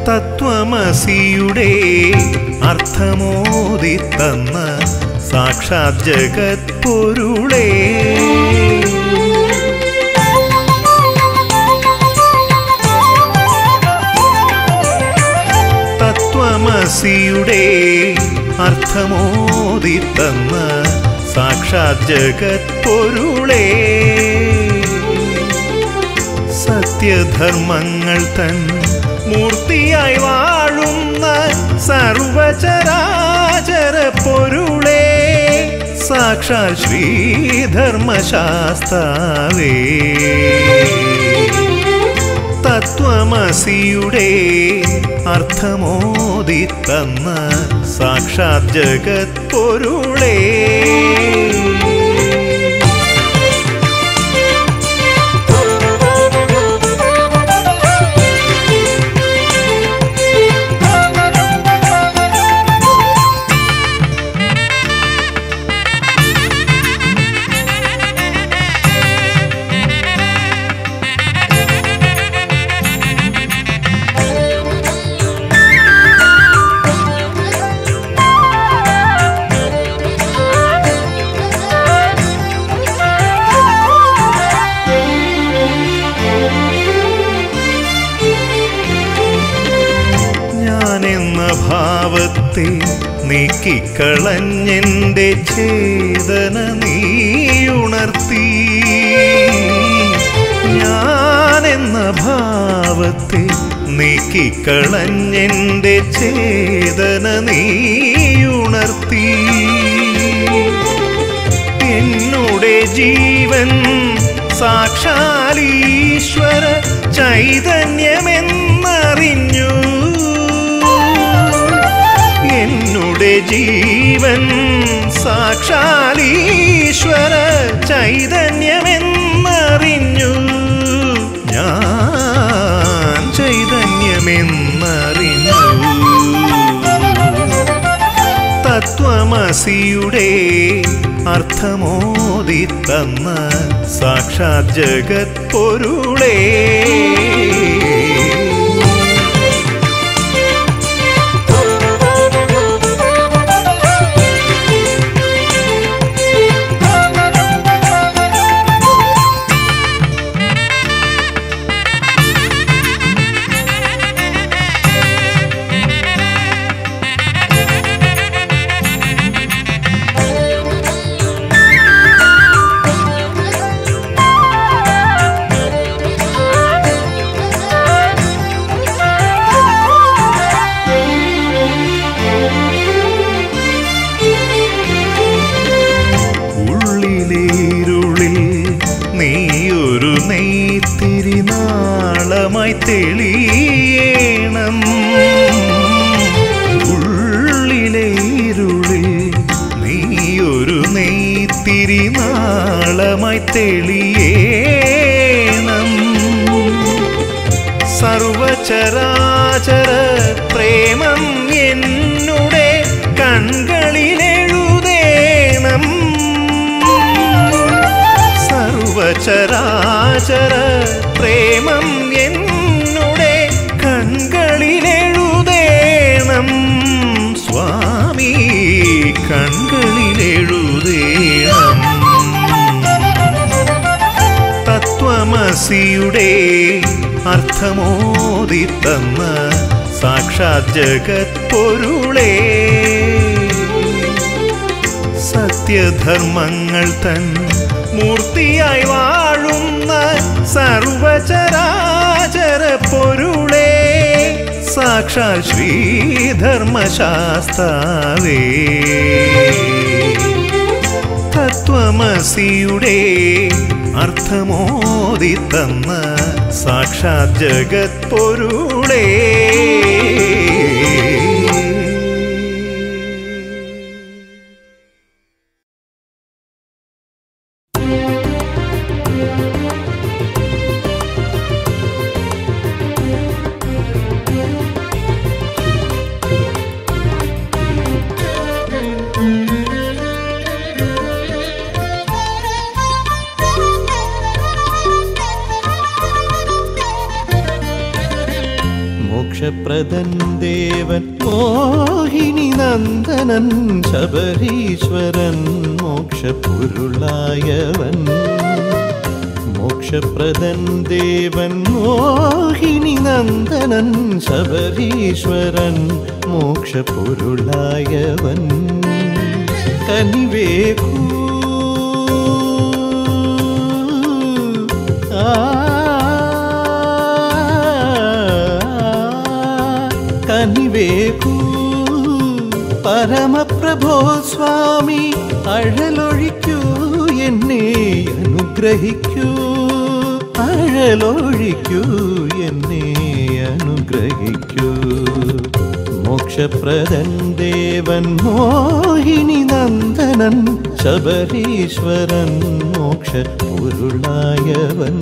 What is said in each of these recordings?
തത്വമസിയുടെ അർത്ഥമോദി തന്ന സാക്ഷാത് ജഗത് പൊരുളേ തത്വമസിയുടെ അർത്ഥമോദി തന്ന സാക്ഷാത് ജഗത് പൊരുളേ സത്യധർമ്മങ്ങൾ തൻ മൂർത്തിയായി വാഴുന്ന സർവചരാചര പൊരുളേ സാക്ഷാൽ ശ്രീധർമ്മശാസ്താവേ തത്വമസിയുടെ അർത്ഥമോദി തന്ന സാക്ഷാത് ജഗത് പൊരുളേ ഞാനെന്ന ഭാവത്തെ നീക്കിക്കളഞ്ഞെന്റെ ചേതന നീയുണർത്തി ഞാനെന്ന ഭാവത്തെ നീക്കിക്കളഞ്ഞെന്റെ ചേതന നീയുണർത്തി എന്നുടെ ജീവൻ സാക്ഷാലീശ്വര ചൈതന്യമെന്നറിഞ്ഞു എന്നുടെ ജീവൻ സാക്ഷാലീശ്വര ചൈതന്യമെന്നറിഞ്ഞു ഞാൻ ചൈതന്യമെന്നറിഞ്ഞു തത്വമസിയുടെ അർത്ഥമോദി തന്ന സാക്ഷാത് ജഗത് പൊരുളേ ഉള്ളിലേരുളിൽ നീയൊരു നെയ്ത്തിരി നാളമായി തെളിയേണം ഉള്ളിലേരുളിൽ നീയൊരു നെയ്ത്തിരി നാളമായി തെളിയേണം സർവചരാചര പ്രേമം എന്നുടെ കൺകളിലെഴുതേണം സർവചരാചര പ്രേമം എന്നുടെ കൺകളിലെഴുതേണം സ്വാമി കൺകളിലെഴുതേണം തത്വമസിയുടെ അർത്ഥമോദി തന്ന സാക്ഷാത് ജഗത് പൊരുളേ സത്യധർമ്മങ്ങൾ തൻ മൂർത്തിയായി വാഴുന്ന സർവചരാചര പൊരുളേ സാക്ഷാൽ ശ്രീധർമ്മശാസ്താവേ തത്വമസിയുടെ അർത്ഥമോദി തന്ന സാക്ഷാത് ജഗത് പൊരുളേ മോക്ഷപ്രദൻ ദേവൻ മോഹിനി നന്ദനൻ ശബരീശ്വരൻ മോക്ഷപൊരുളായവൻ മോക്ഷപ്രദൻ ദേവൻ മോഹിനി നന്ദനൻ ശബരീശ്വരൻ മോക്ഷപൊരുളായവൻ കനിവേകൂ കനിവേകൂ പരമപ്രഭോ സ്വാമി അഴലൊഴിക്കൂ എന്നെ അനുഗ്രഹിക്കൂ അഴലൊഴിക്കൂ എന്നെ അനുഗ്രഹിക്കൂ മോക്ഷപ്രദൻ ദേവൻ മോഹിനി നന്ദനൻ ശബരീശ്വരൻ മോക്ഷ പൊരുളായവൻ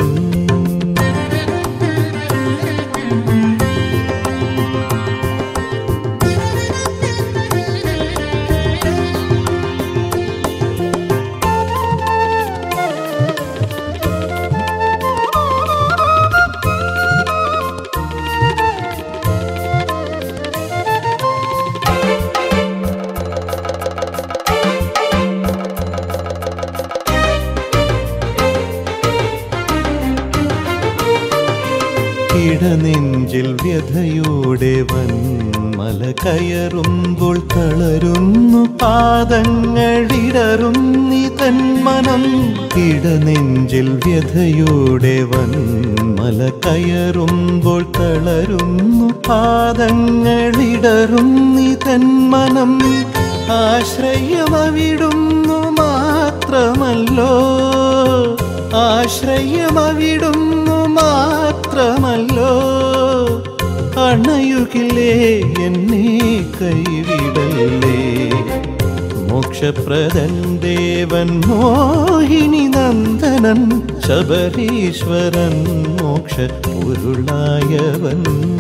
ഇടനെഞ്ചിൽ വ്യഥയോടെ വന്മല കയറുമ്പോൾ തളരുന്നു പാദങ്ങളിടറുന്നി തന്മനം ഇടനെഞ്ചിൽ വ്യഥയോടെ വന്മല കയറുമ്പോൾ തളരുന്നു പാദങ്ങളിടറുന്നി തന്മനം ആശ്രയമവിടുന്നു മാത്രമല്ലോ ആശ്രയമവിടുന്നു മാത്രമല്ലോ അണയുകിലേ എന്നെ കൈവിടല്ലേ മോക്ഷപ്രദൻ ദേവൻ മോഹിനി നന്ദനൻ ശബരീശ്വരൻ മോക്ഷ പൊരുളായവൻ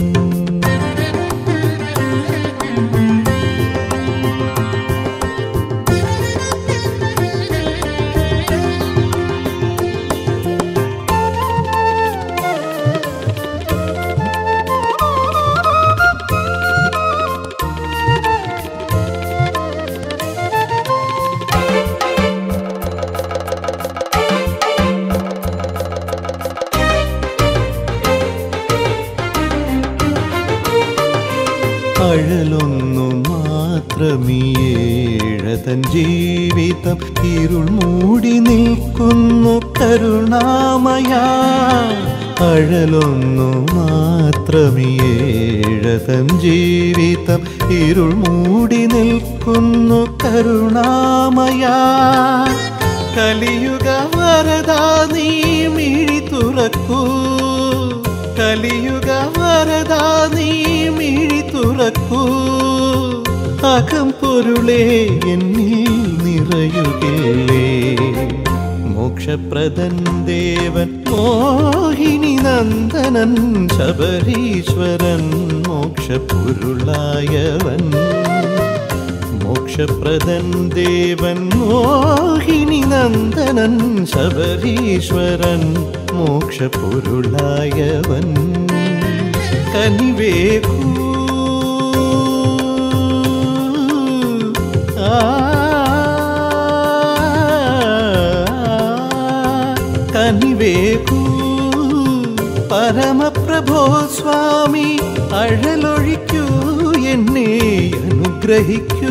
അഴലൊന്നു മാത്രമീഴതൻ ജീവിതം ഇരുൾ മൂടി നിൽക്കുന്നു കരുണാമയ അഴലൊന്നു മാത്രമീഴതൻ ജീവിതം ഇരുൾ മൂടി നിൽക്കുന്നു കരുണാമയ കലിയുഗ വരദാ നീ മിഴി തുറക്കൂ കലിയുഗ വരദാ നീ മിഴി തുറക്കൂ അകം പൊരുളേ എന്നിൽ നിറയുകില്ലേ മോക്ഷപ്രദൻ ദേവൻ മോഹിനി നന്ദനൻ ശബരീശ്വരൻ മോക്ഷപൊരുളായവൻ മോക്ഷപ്രദൻ ദേവൻ മോഹിനി നന്ദനൻ ശബരീശ്വരൻ മോക്ഷപൊരുളായവൻ കനിവേകൂ കനിവേകൂ പരമപ്രഭോ സ്വാമി അഴലൊഴിക്കൂ എന്നെ അനുഗ്രഹിക്കൂ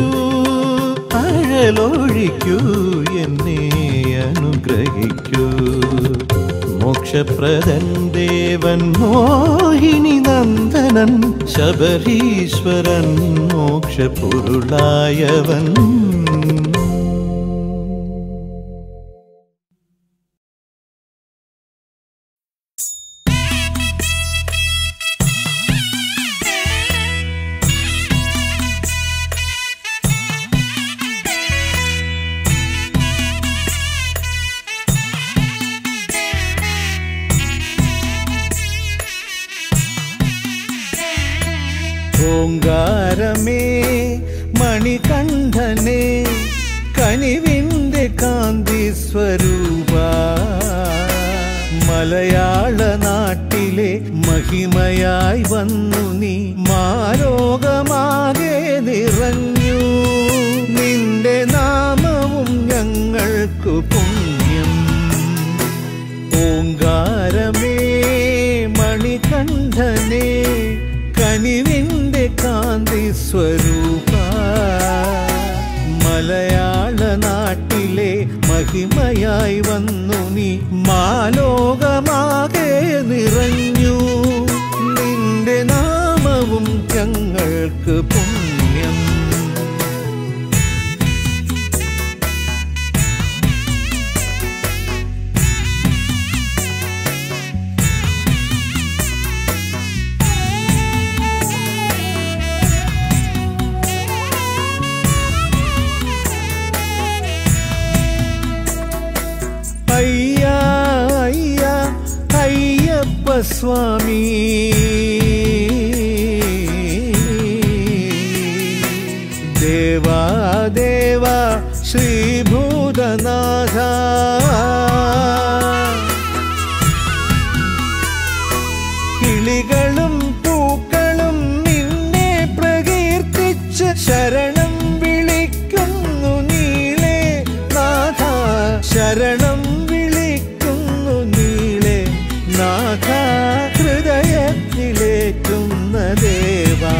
അഴലൊഴിക്കൂ എന്നെ അനുഗ്രഹിക്കൂ മോക്ഷപ്രദൻ ദേവൻ മോഹിനി നന്ദനൻ ശബരീശ്വരൻ മോക്ഷപൊരുളായവൻ ഓങ്കാരമേ മണികണ്ഠനെ കനിവിന്റെ കാന്തി സ്വരൂപ മലയാള നാട്ടിൻ നാട്ടിലെ മഹിമയായി വന്നു നീ മാലോകമാകെ നിറഞ്ഞു നിന്റെ നാമവും ഞങ്ങൾക്കു പുണ്യം ഓങ്കാരമേ മണികണ്ഠനെ കനിവിന്റെ കാന്തി സ്വരൂപ മലയാള നാട്ടിലെ മഹിമയായി വന്നു നീ മാലോകമാകെ നിറഞ്ഞു നിന്റെ നാമവും ഞങ്ങൾക്ക് പുണ്യം അയ്യ അയ്യ അയ്യപ്പ സ്വാമി ദേവാ ദേവ ശ്രീഭൂതനാഥ കിളികളും പൂക്കളും നിന്നെ പ്രകീർത്തിച്ച് ശരണം വിളിക്കുന്നു നീളെ നാഥ ശരണം വിളിക്കുന്നു നീളെ നാഥ ഹൃദയത്തിലേറ്റുന്ന ദേവാ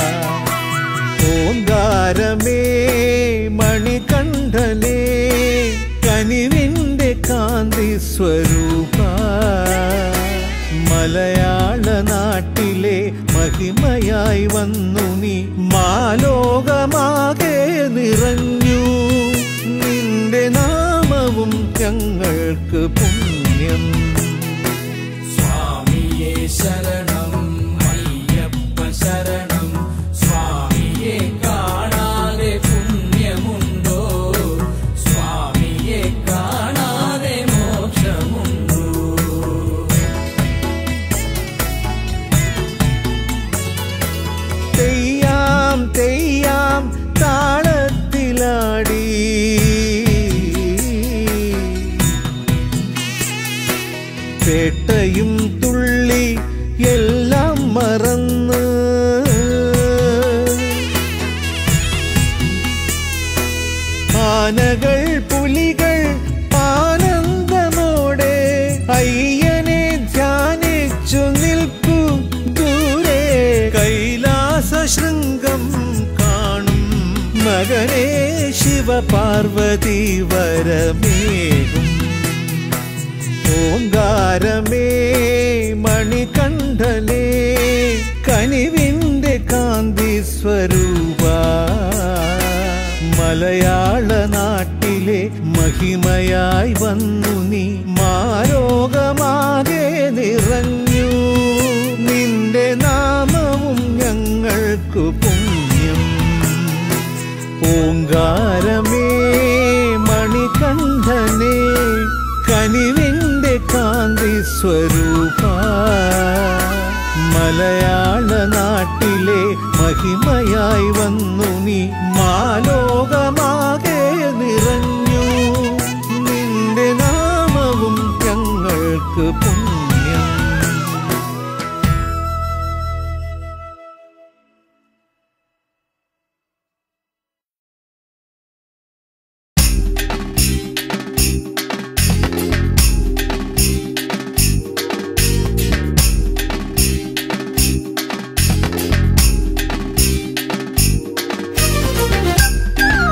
ഓങ്കാരമേ മണികണ്ഠനേ കനിവിന്റെ കാന്തി സ്വരൂപ മലയാള നാട്ടിലെ മഹിമയായി വന്നു നീ മാലോകമാകെ നിറഞ്ഞു നിന്റെ നാമവും ഞങ്ങൾക്ക് പുണ്യം സ്വാമിയേ ശരണം അയ്യപ്പ ശരണം സ്വാമിയെ കാണാതെ പുണ്യമുണ്ടോ സ്വാമിയെ കാണാതെ മോക്ഷമുണ്ടോ തെയ്യാം തെയ്യാം താളത്തിലാടി പേട്ടയും തുള്ളി എല്ലാം മറന്ന് ആനകൾ പുലികൾ ആനന്ദമോടെ അയ്യനെ ധ്യാനിച്ചു നിൽക്കൂ ദൂരെ കൈലാസ ശൃംഗം കാണും മകനെ ശിവപാർവതി വരമേകും ഓങ്കാരമേ മണികണ്ഠനേ കനിവിന്റെ കാന്തി സ്വരൂപ മലയാള നാട്ടിലെ മഹിമയായി വന്നു നീ മാരോഗമാകെ നിറഞ്ഞു നിന്റെ നാമവും ഞങ്ങൾക്കു പുണ്യം ഓങ്കാരമേ മണികണ്ഠനേ കനിവിന്റെ കാന്തി സ്വരൂപ മലയാള നാട്ടിലെ മഹിമയായി വന്നു നീ മാലോകമാകെ നിറഞ്ഞു നിന്റെ നാമവും ഞങ്ങൾക്ക് പുണ്യം Thank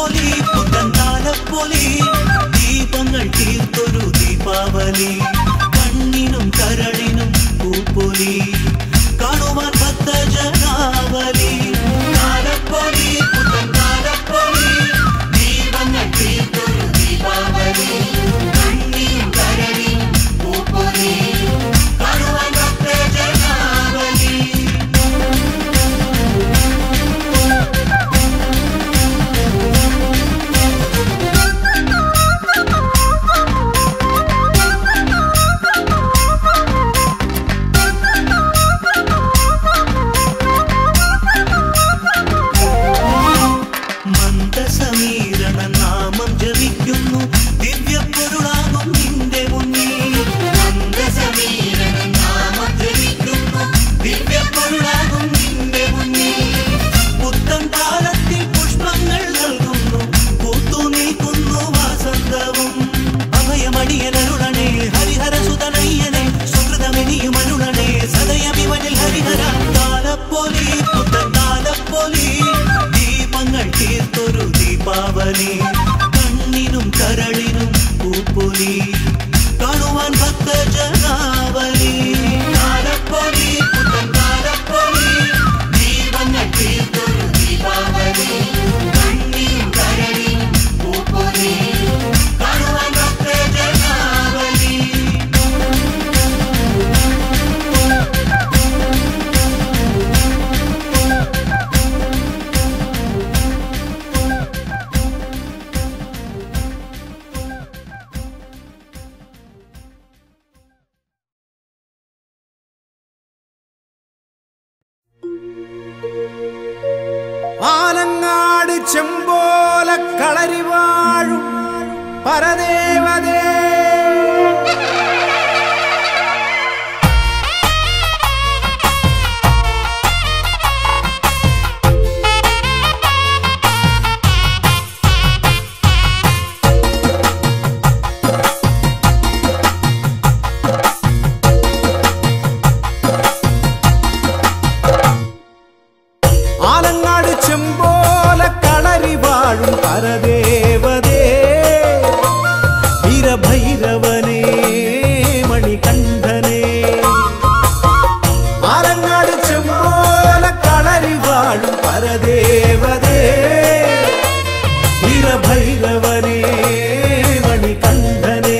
കാലപ്പൊലി പുത്തൻ കാലപ്പൊലി ദീപങ്ങൾ തീർത്തൊരു ദീപാവലി കണ്ണിനും കരളിനും പൂപ്പൊലി കാണുവാൻ ഭക്തജനാവലി കാലപ്പൊലി പുത്തൻ കാലപ്പൊലി ദീപങ്ങൾ തീർത്തൊരു ദീപാവലി കണ്ണിനും കരളിനും പൂപ്പൊലി കാണുവാൻ ഭക്തജനാവലി മന്ദസമീരണ നാമം ജപിക്കുന്നു ദിവ്യപ്പൊരുളാകും നിന്റെ മുന്നിൽ മന്ദസമീരണ നാമം ജപിക്കുന്നു ദിവ്യപ്പൊരുളാകും നിന്റെ മുന്നിൽ പുത്തൻ കാലത്തിൽ പുഷ്പങ്ങൾ നൽകുന്നു പൂത്തു നീക്കുന്നു വാസന്തവും അഭയമടിയനരുളണേ ഹരിഹര സുതനയ്യനെ സുഹൃതമെനിയും അരുളണേ സദയമിവനിൽ ഹരിഹര കാലപ്പൊലി പുത്തൻ കാലപ്പൊലി ദീപങ്ങൾ തീർത്തൊരു ദീപാവലി കണ്ണിനും കരളിനും പൂപ്പൊലി കാണുവാൻ ഭക്തജനാവലി കാലപ്പൊലി പുത്തൻ കാലപ്പൊലി ദീപങ്ങൾ തീർത്തൊരു ദീപാവലി കണ്ണിനും കരളിനും പൂപ്പൊലി കാണുവാൻ ഭക്തജനാവലി ആലങ്ങാട് ചെമ്പോല കളരി വാഴും പരദേവതേ ആലങ്ങാട് ചെമ്പോല കളരി വാഴും പരദേവതേ വീരഭൈരവനേ മണികണ്ഠനേ ആലങ്ങാട് ചെമ്പോല കളരി വാഴും പരദേവതേ വീരഭൈരവനേ മണികണ്ഠനേ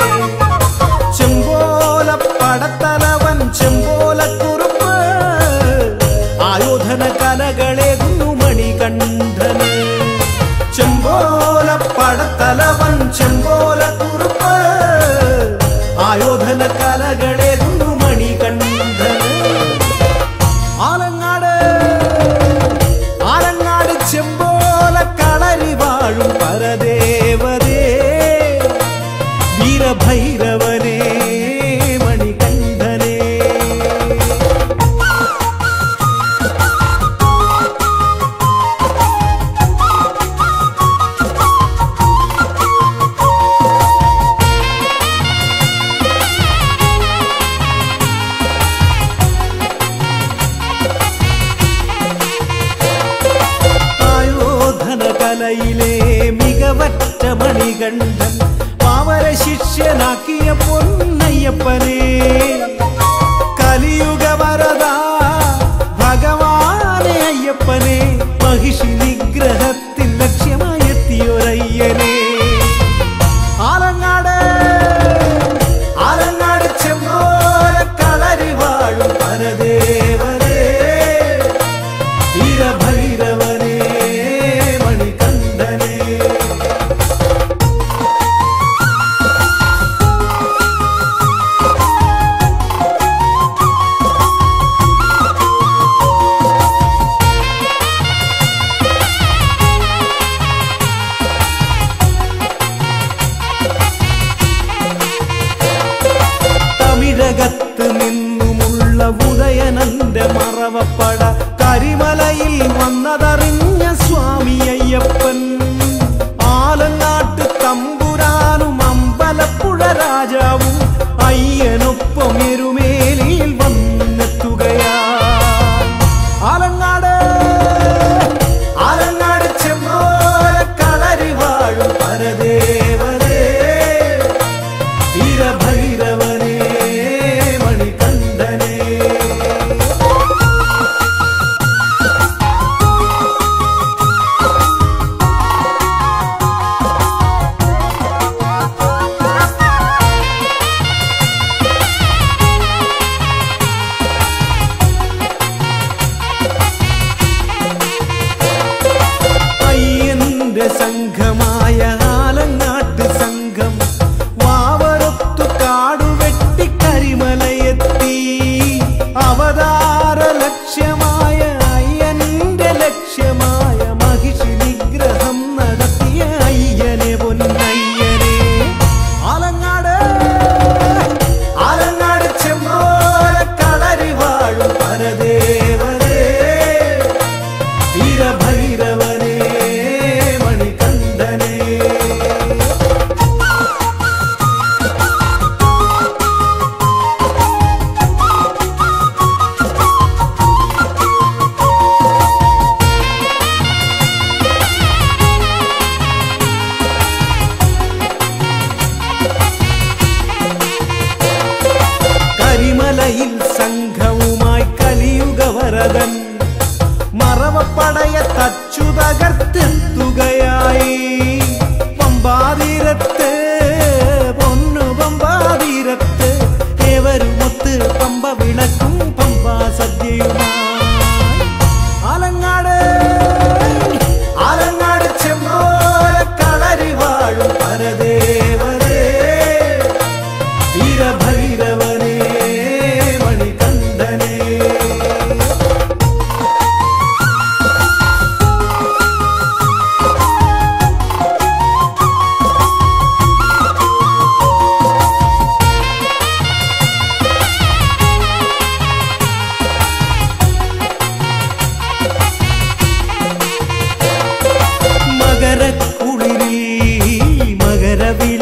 ചെമ്പോല പടത്തലവൻ ചെമ്പോല കുറുപ്പ് ആയോധന കലകളേകുന്നു മണികണ്ഠന് ചെമ്പോല പടത്തലവൻ ചെമ്പോല കുറുപ്പ് ആയോധന കലകളേകുന്നു മണികണ്ഠന് ആലങ്ങാട് ആലങ്ങാട് ചെമ്പോല കളരി വാഴും പരദേവതേ വീരഭൈരവനേ മണികണ്ഠനേ ആയോധന കലയിലെ മികവറ്റ മണികണ്ഠൻ പാവര ശിഷ്യനാക്കിയ പൊന്നയ്യപ്പനെ കലിയുഗ വരദ ഭഗവാനെ അയ്യപ്പനെ മഹിഷി നിഗ്രഹത്തിൽ ലക്ഷ്യമായെത്തിയൊരയ്യനെ ആലങ്ങാട് ആലങ്ങാട് ചെമ്പോല കളരി വാഴും പരദേവനേ വീരഭൈരവനേ മണികണ്ഠനേ തമിഴകത്ത് നിന്നുമുള്ള ഉദയനന്റെ മറവപ്പട കരിമലയിൽ വന്നതറിഞ്ഞ സ്വാമി അയ്യപ്പൻ ആലങ്ങാട്ട് തമ്പുരാനും അമ്പലപ്പുഴ രാജാവും അയ്യനൊപ്പം എരുമേലിയിൽ വന്നെത്തുകയാ ആലങ്ങാട് ആലങ്ങാട് ചെമ്പോല കള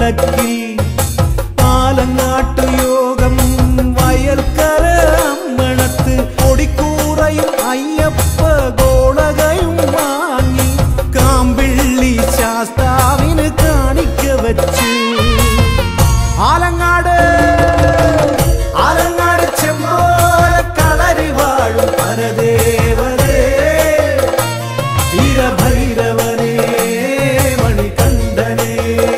പടിപ്പുരക്കടക്കിൽ പാലങ്ങാട്ടു യോഗം വയൽക്കര അമ്പണത്ത് ഒടിക്കൂറയും അയ്യപ്പ ഗോളകയും വാങ്ങി കാമ്പിള്ളി ശാസ്താവിന് കാണിക്ക വച്ച് ആലങ്ങാട് ആലങ്ങാട് ചെമ്പോല കളരി വാഴും പരദേവരേ വീരഭൈരവനേ മണികണ്ഠനേ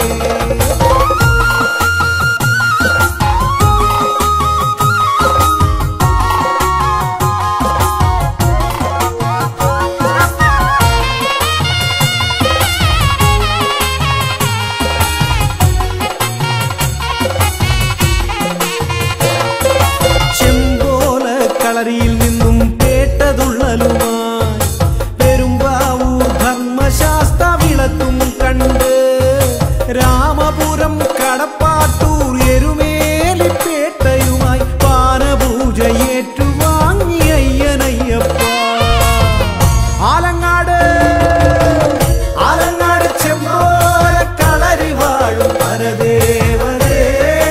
ചെമ്പോല കളരിയിൽ നിന്നും കേട്ടതുള്ളലുമായി പെരുമ്പാവൂർ ധർമ്മശാസ്ത്ര വിളക്കും കണ്ട് രാമപുരം കടപ്പാട്ടൂർ എരുമേലിപ്പേട്ടയുമായി പാനപൂജ ഏറ്റുവാങ്ങി അയ്യനയ്യപ്പ ആലങ്ങാട് ആലങ്ങാട് ചെമ്പോല കളരി വാഴും പരദേവരേ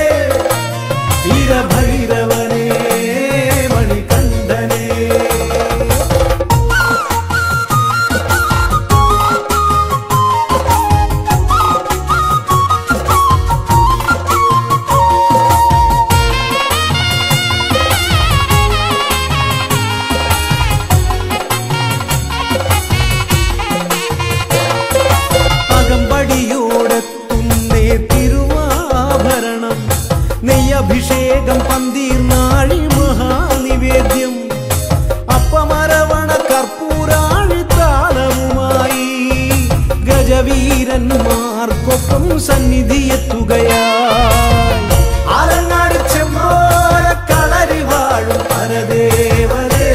വീരഭൈരവനേ മണികണ്ഠനേ അകമ്പടിയോടെത്തുന്നേ തിരുവാഭരണം നെയ്യഭിഷേകം പന്തീർനാഴി മഹാനിവേദ്യം അപ്പമരവണ കർപ്പൂരാഴി താളവുമായി ഗജവീരന്മാർക്കൊപ്പം സന്നിധിയെത്തുകയായി ആലങ്ങാട് ചെമ്പോല കളരി വാഴും പരദേവരേ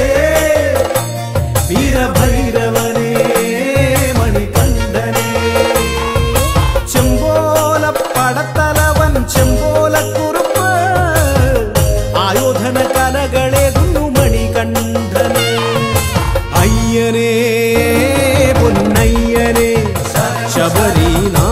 വീരഭൈരവനേ മണികണ്ഠനേ ചെമ്പോല പടത്തലവൻ ചെമ്പോല കുറുപ്പ് ആയോധന കലകളെതുന്നു മണികണ്ഠന് അയ്യനേ പൊന്നയ്യനേ ശബരിനാഥ